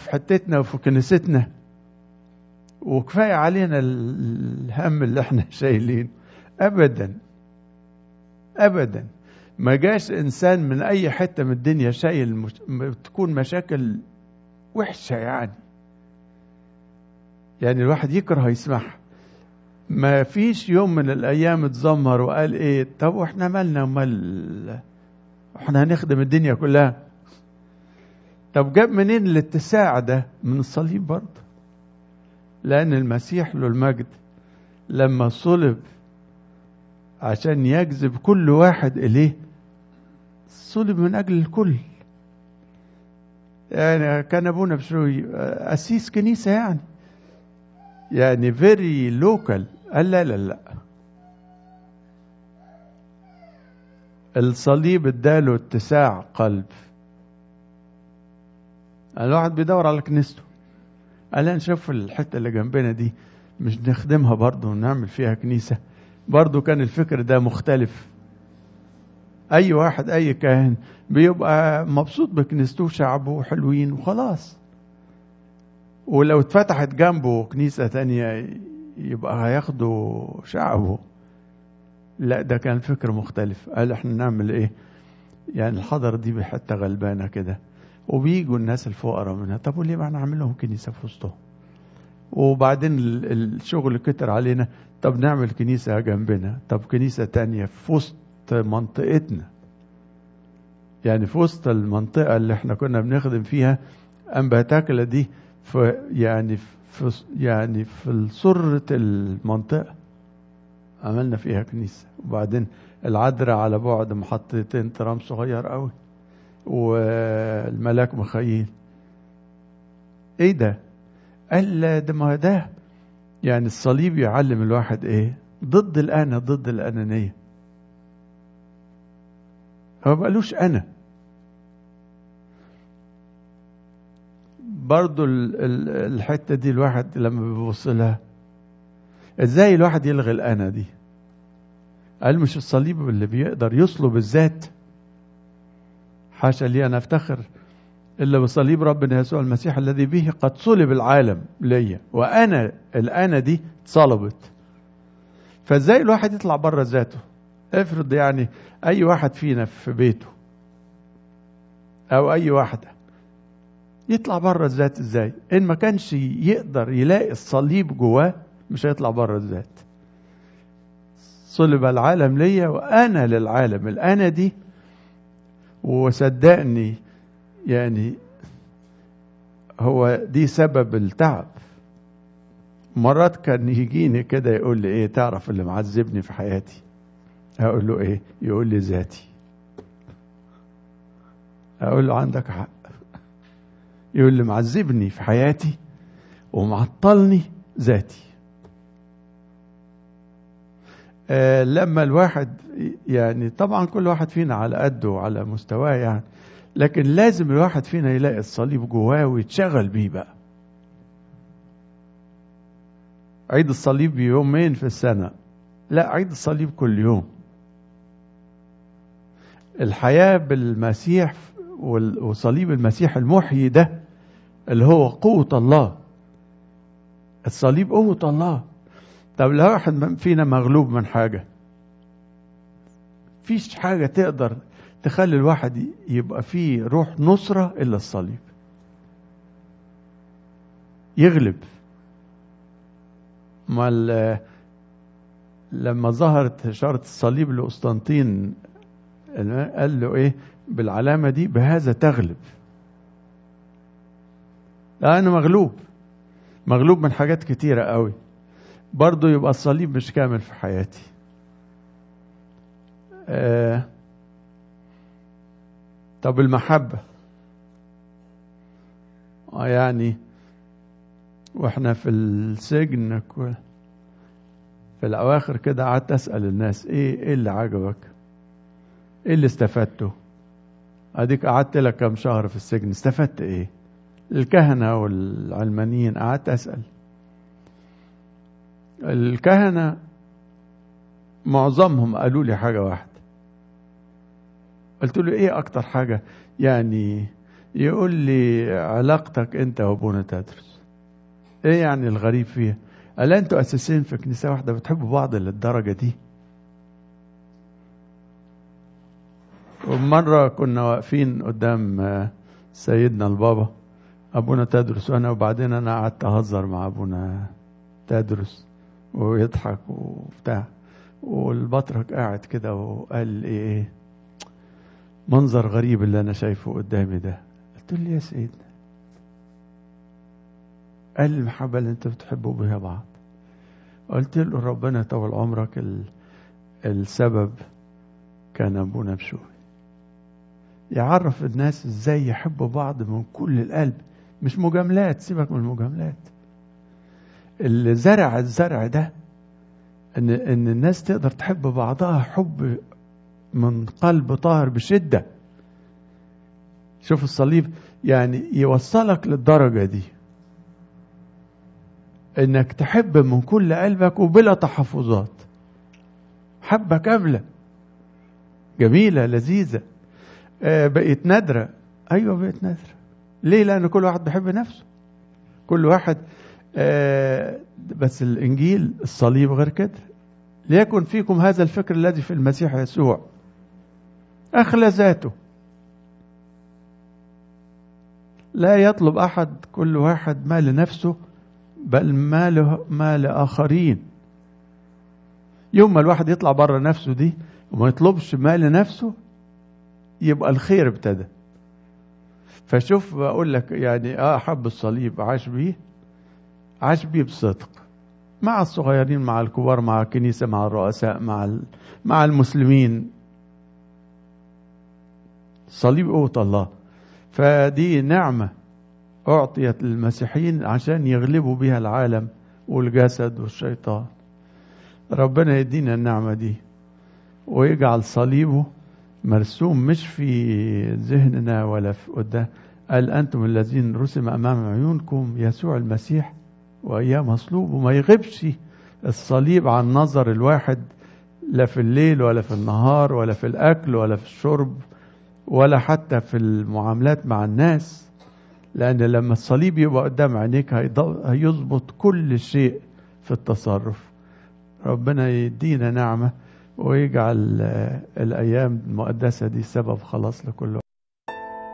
في حتتنا وفي كنيستنا وكفاية علينا الهم اللي احنا شايلين أبدا أبدا ما جاش إنسان من أي حتة من الدنيا شايل مش... تكون مشاكل وحشة يعني يعني الواحد يكره يسمعها ما فيش يوم من الأيام اتذمر وقال إيه طب وإحنا مالنا ومال إحنا هنخدم الدنيا كلها طب جاب منين الاتساع ده من الصليب برضه لأن المسيح له المجد لما صلب عشان يجذب كل واحد إليه صلب من أجل الكل يعني كان أبونا بشوي أسيس كنيسة يعني يعني فيري لوكال قال لا لا لا الصليب اداله اتساع قلب الواحد بيدور على كنيسته قال نشوف الحته اللي جنبنا دي مش نخدمها برضه ونعمل فيها كنيسه برضه كان الفكر ده مختلف اي واحد اي كاهن بيبقى مبسوط بكنيسته وشعبه حلوين وخلاص ولو اتفتحت جنبه كنيسة تانية يبقى هياخدوا شعبه لا ده كان فكر مختلف قال احنا نعمل ايه يعني الحضر دي بحتة غلبانة كده وبيجوا الناس الفقراء منها طب وليه ما نعمل لهم كنيسة في وسطهم وبعدين الشغل كتر علينا طب نعمل كنيسة جنبنا طب كنيسة تانية في وسط منطقتنا يعني في وسط المنطقة اللي احنا كنا بنخدم فيها أنباتاكلة دي في يعني في يعني في سرة المنطقة عملنا فيها كنيسة وبعدين العذراء على بعد محطتين ترام صغير قوي والملاك مخيل ايه ده قال ده ما ده يعني الصليب يعلم الواحد ايه ضد الانا ضد الانانيه هو ما قالوش انا برضو الحته دي الواحد لما بيبص لها ازاي الواحد يلغي الانا دي قال مش الصليب اللي بيقدر يصلب الذات حاشا لي ان افتخر الا بصليب ربنا يسوع المسيح الذي به قد صلب العالم ليا وانا الانا دي صلبت فازاي الواحد يطلع بره ذاته افرض يعني اي واحد فينا في بيته او اي واحده يطلع بره الذات ازاي ان ما كانش يقدر يلاقي الصليب جواه مش هيطلع بره الذات صلب العالم ليا وانا للعالم الانا دي وصدقني يعني هو دي سبب التعب مرات كان يجيني كده يقول لي ايه تعرف اللي معذبني في حياتي اقول له ايه يقول لي ذاتي اقول له عندك حق يقول لي معذبني في حياتي ومعطلني ذاتي آه لما الواحد يعني طبعا كل واحد فينا على قده وعلى مستواه يعني لكن لازم الواحد فينا يلاقي الصليب جواه ويتشغل بيه بقى عيد الصليب يومين في السنة لا عيد الصليب كل يوم الحياة بالمسيح وصليب المسيح المحيي ده اللي هو قوة الله الصليب قوة الله طب لو واحد فينا مغلوب من حاجة فيش حاجة تقدر تخلي الواحد يبقى فيه روح نصرة إلا الصليب يغلب ما لما ظهرت إشارة الصليب لقسطنطين قال له إيه بالعلامة دي بهذا تغلب لا أنا مغلوب مغلوب من حاجات كتيرة قوي برضو يبقى الصليب مش كامل في حياتي آه طب المحبة آه يعني واحنا في السجن في الأواخر كده قعدت أسأل الناس إيه إيه اللي عجبك؟ إيه اللي استفدته؟ أديك قعدت لك كام شهر في السجن استفدت إيه؟ الكهنة والعلمانيين قعدت أسأل الكهنة معظمهم قالوا لي حاجة واحدة قلت له ايه اكتر حاجة يعني يقول لي علاقتك انت وابونا تدرس ايه يعني الغريب فيها قال انتوا اساسين في كنيسه واحده بتحبوا بعض للدرجه دي ومره كنا واقفين قدام سيدنا البابا ابونا تدرس وانا وبعدين انا قعدت اهزر مع ابونا تدرس ويضحك وبتاع والبطرك قاعد كده وقال لي ايه منظر غريب اللي انا شايفه قدامي ده قلت له يا سيدنا قال المحبة اللي انت بتحبوا بها بعض قلت له ربنا طول عمرك ال... السبب كان ابونا بشوي يعرف الناس ازاي يحبوا بعض من كل القلب مش مجاملات سيبك من المجاملات اللي زرع الزرع ده ان ان الناس تقدر تحب بعضها حب من قلب طاهر بشده شوف الصليب يعني يوصلك للدرجه دي انك تحب من كل قلبك وبلا تحفظات حبه كامله جميله لذيذه آه بقت نادره ايوه بقت نادره ليه لان كل واحد بيحب نفسه كل واحد آه بس الانجيل الصليب غير كده ليكن فيكم هذا الفكر الذي في المسيح يسوع اخلى ذاته لا يطلب احد كل واحد ما لنفسه بل ما له ما لاخرين يوم ما الواحد يطلع بره نفسه دي وما يطلبش ما لنفسه يبقى الخير ابتدى فشوف بقول لك يعني اه حب الصليب عاش بيه عاش بيه بصدق مع الصغيرين مع الكبار مع الكنيسه مع الرؤساء مع مع المسلمين صليب قوة الله فدي نعمة أعطيت للمسيحيين عشان يغلبوا بها العالم والجسد والشيطان ربنا يدينا النعمة دي ويجعل صليبه مرسوم مش في ذهننا ولا في قدام قال أنتم الذين رسم أمام عيونكم يسوع المسيح وإياه مصلوب وما يغيبش الصليب عن نظر الواحد لا في الليل ولا في النهار ولا في الأكل ولا في الشرب ولا حتى في المعاملات مع الناس لأن لما الصليب يبقى قدام عينيك هيظبط كل شيء في التصرف ربنا يدينا نعمة ويجعل الأيام المقدسة دي سبب خلاص لكل